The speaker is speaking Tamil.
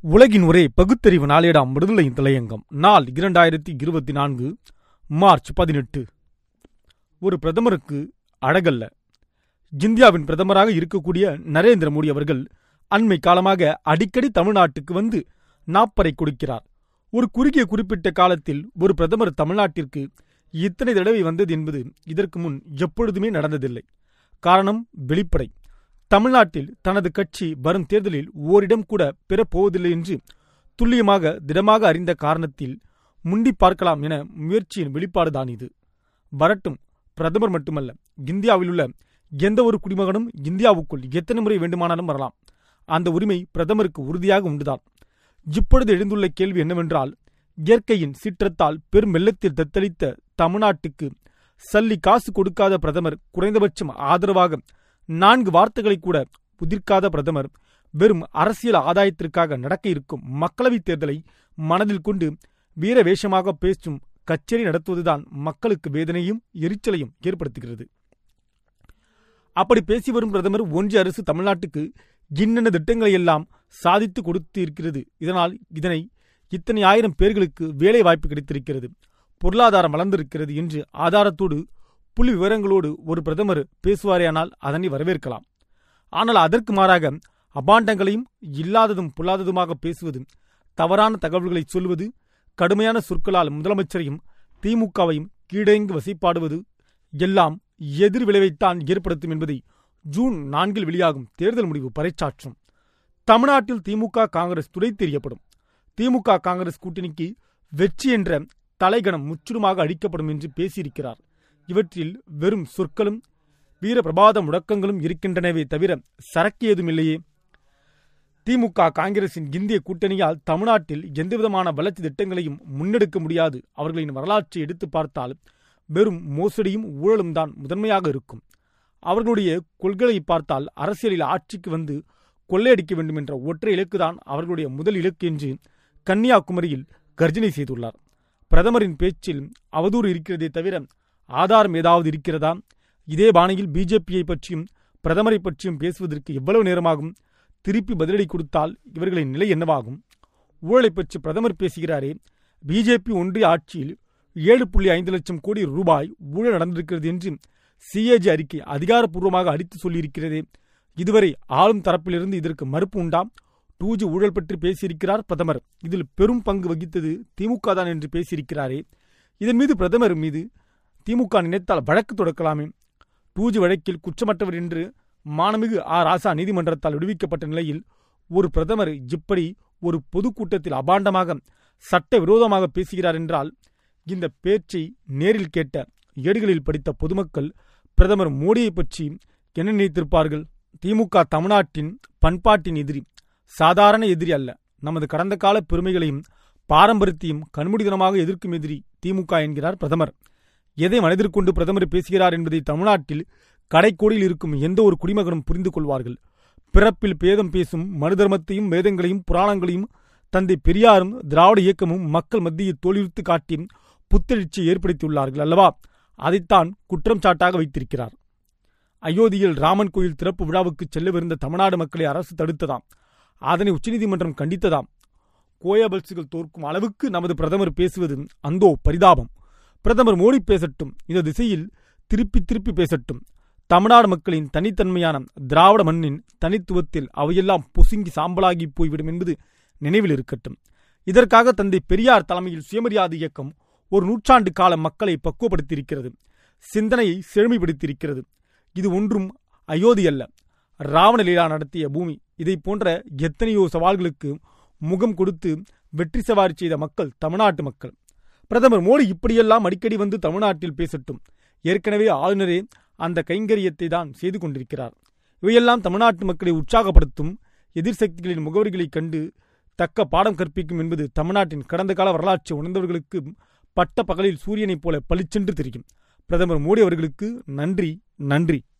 உலகின் ஒரே பகுத்தறிவு நாளேடாம் விடுதலையின் தலையங்கம் நாள் இரண்டாயிரத்தி இருபத்தி நான்கு மார்ச் பதினெட்டு ஒரு பிரதமருக்கு அழகல்ல இந்தியாவின் பிரதமராக இருக்கக்கூடிய நரேந்திர மோடி அவர்கள் அண்மை காலமாக அடிக்கடி தமிழ்நாட்டுக்கு வந்து நாப்பரை கொடுக்கிறார் ஒரு குறுகிய குறிப்பிட்ட காலத்தில் ஒரு பிரதமர் தமிழ்நாட்டிற்கு இத்தனை தடவை வந்தது என்பது இதற்கு முன் எப்பொழுதுமே நடந்ததில்லை காரணம் வெளிப்படை தமிழ்நாட்டில் தனது கட்சி வரும் தேர்தலில் ஓரிடம் கூட பெறப்போவதில்லை என்று துல்லியமாக திடமாக அறிந்த காரணத்தில் முண்டி பார்க்கலாம் என முயற்சியின் வெளிப்பாடுதான் இது வரட்டும் பிரதமர் மட்டுமல்ல இந்தியாவில் உள்ள எந்த ஒரு குடிமகனும் இந்தியாவுக்குள் எத்தனை முறை வேண்டுமானாலும் வரலாம் அந்த உரிமை பிரதமருக்கு உறுதியாக உண்டுதான் இப்பொழுது எழுந்துள்ள கேள்வி என்னவென்றால் இயற்கையின் சீற்றத்தால் பெரும் வெள்ளத்தில் தத்தளித்த தமிழ்நாட்டுக்கு சல்லி காசு கொடுக்காத பிரதமர் குறைந்தபட்சம் ஆதரவாக நான்கு வார்த்தைகளை கூட புதிர்க்காத பிரதமர் வெறும் அரசியல் ஆதாயத்திற்காக நடக்க இருக்கும் மக்களவைத் தேர்தலை மனதில் கொண்டு வீர வேஷமாக பேசும் கச்சேரி நடத்துவதுதான் மக்களுக்கு வேதனையும் எரிச்சலையும் ஏற்படுத்துகிறது அப்படி பேசி வரும் பிரதமர் ஒன்றிய அரசு தமிழ்நாட்டுக்கு இன்னென்ன திட்டங்களை எல்லாம் சாதித்து கொடுத்து இருக்கிறது இதனால் இதனை இத்தனை ஆயிரம் பேர்களுக்கு வேலை வாய்ப்பு கிடைத்திருக்கிறது பொருளாதாரம் வளர்ந்திருக்கிறது என்று ஆதாரத்தோடு புள்ளி விவரங்களோடு ஒரு பிரதமர் பேசுவாரேயானால் அதனை வரவேற்கலாம் ஆனால் அதற்கு மாறாக அபாண்டங்களையும் இல்லாததும் பொல்லாததுமாக பேசுவது தவறான தகவல்களை சொல்வது கடுமையான சொற்களால் முதலமைச்சரையும் திமுகவையும் கீழங்கு வசைப்பாடுவது எல்லாம் எதிர் விளைவைத்தான் ஏற்படுத்தும் என்பதை ஜூன் நான்கில் வெளியாகும் தேர்தல் முடிவு பறைச்சாற்றும் தமிழ்நாட்டில் திமுக காங்கிரஸ் துறை தெரியப்படும் திமுக காங்கிரஸ் கூட்டணிக்கு வெற்றி என்ற தலைகணம் முற்றிலுமாக அழிக்கப்படும் என்று பேசியிருக்கிறார் இவற்றில் வெறும் சொற்களும் வீர பிரபாத முழக்கங்களும் இருக்கின்றனவே தவிர சரக்கு ஏதும் இல்லையே திமுக காங்கிரசின் இந்திய கூட்டணியால் தமிழ்நாட்டில் எந்தவிதமான வளர்ச்சி திட்டங்களையும் முன்னெடுக்க முடியாது அவர்களின் வரலாற்றை எடுத்து பார்த்தால் வெறும் மோசடியும் ஊழலும் தான் முதன்மையாக இருக்கும் அவர்களுடைய கொள்கையை பார்த்தால் அரசியலில் ஆட்சிக்கு வந்து கொள்ளையடிக்க வேண்டும் என்ற ஒற்றை இலக்குதான் அவர்களுடைய முதல் இலக்கு என்று கன்னியாகுமரியில் கர்ஜனை செய்துள்ளார் பிரதமரின் பேச்சில் அவதூறு இருக்கிறதே தவிர ஆதாரம் ஏதாவது இருக்கிறதா இதே பாணியில் பிஜேபியை பற்றியும் பிரதமரை பற்றியும் பேசுவதற்கு எவ்வளவு நேரமாகும் திருப்பி பதிலடி கொடுத்தால் இவர்களின் நிலை என்னவாகும் ஊழலை பற்றி பிரதமர் பேசுகிறாரே பிஜேபி ஒன்றிய ஆட்சியில் ஏழு புள்ளி ஐந்து லட்சம் கோடி ரூபாய் ஊழல் நடந்திருக்கிறது என்று சிஏஜி அறிக்கை அதிகாரப்பூர்வமாக அடித்து சொல்லியிருக்கிறதே இதுவரை ஆளும் தரப்பிலிருந்து இதற்கு மறுப்பு உண்டாம் டூ ஜி ஊழல் பற்றி பேசியிருக்கிறார் பிரதமர் இதில் பெரும் பங்கு வகித்தது திமுக தான் என்று பேசியிருக்கிறாரே இதன் மீது பிரதமர் மீது திமுக நினைத்தால் வழக்கு தொடக்கலாமே டூ ஜி வழக்கில் குற்றமற்றவர் என்று மானமிகு ஆ ராசா நீதிமன்றத்தால் விடுவிக்கப்பட்ட நிலையில் ஒரு பிரதமர் இப்படி ஒரு பொதுக்கூட்டத்தில் அபாண்டமாக சட்ட விரோதமாக பேசுகிறார் என்றால் இந்த பேச்சை நேரில் கேட்ட ஏடுகளில் படித்த பொதுமக்கள் பிரதமர் மோடியை பற்றி என்ன நினைத்திருப்பார்கள் திமுக தமிழ்நாட்டின் பண்பாட்டின் எதிரி சாதாரண எதிரி அல்ல நமது கடந்த கால பெருமைகளையும் பாரம்பரியத்தையும் கண்மூடிதனமாக எதிர்க்கும் எதிரி திமுக என்கிறார் பிரதமர் எதை மனதிற்கொண்டு பிரதமர் பேசுகிறார் என்பதை தமிழ்நாட்டில் கடைக்கோடியில் இருக்கும் எந்த ஒரு குடிமகனும் புரிந்து கொள்வார்கள் பிறப்பில் பேதம் பேசும் மனு தர்மத்தையும் வேதங்களையும் புராணங்களையும் தந்தை பெரியாரும் திராவிட இயக்கமும் மக்கள் மத்தியில் தோலியுறுத்து காட்டி புத்தெழுச்சியை ஏற்படுத்தியுள்ளார்கள் அல்லவா அதைத்தான் குற்றம் சாட்டாக வைத்திருக்கிறார் அயோத்தியில் ராமன் கோயில் திறப்பு விழாவுக்கு செல்லவிருந்த தமிழ்நாடு மக்களை அரசு தடுத்ததாம் அதனை உச்சநீதிமன்றம் கண்டித்ததாம் கோயபல்ஸுகள் தோற்கும் அளவுக்கு நமது பிரதமர் பேசுவது அந்தோ பரிதாபம் பிரதமர் மோடி பேசட்டும் இந்த திசையில் திருப்பி திருப்பி பேசட்டும் தமிழ்நாடு மக்களின் தனித்தன்மையான திராவிட மண்ணின் தனித்துவத்தில் அவையெல்லாம் பொசுங்கி சாம்பலாகி போய்விடும் என்பது நினைவில் இருக்கட்டும் இதற்காக தந்தை பெரியார் தலைமையில் சுயமரியாதை இயக்கம் ஒரு நூற்றாண்டு கால மக்களை பக்குவப்படுத்தியிருக்கிறது சிந்தனையை செழுமைப்படுத்தியிருக்கிறது இது ஒன்றும் அயோத்தி அல்ல ராவண லீலா நடத்திய பூமி இதை போன்ற எத்தனையோ சவால்களுக்கு முகம் கொடுத்து வெற்றி சவாரி செய்த மக்கள் தமிழ்நாட்டு மக்கள் பிரதமர் மோடி இப்படியெல்லாம் அடிக்கடி வந்து தமிழ்நாட்டில் பேசட்டும் ஏற்கனவே ஆளுநரே அந்த கைங்கரியத்தை தான் செய்து கொண்டிருக்கிறார் இவையெல்லாம் தமிழ்நாட்டு மக்களை உற்சாகப்படுத்தும் எதிர்சக்திகளின் முகவரிகளைக் கண்டு தக்க பாடம் கற்பிக்கும் என்பது தமிழ்நாட்டின் கடந்த கால வரலாற்றை உணர்ந்தவர்களுக்கு பட்ட பகலில் சூரியனைப் போல பளிச்சென்று தெரியும் பிரதமர் மோடி அவர்களுக்கு நன்றி நன்றி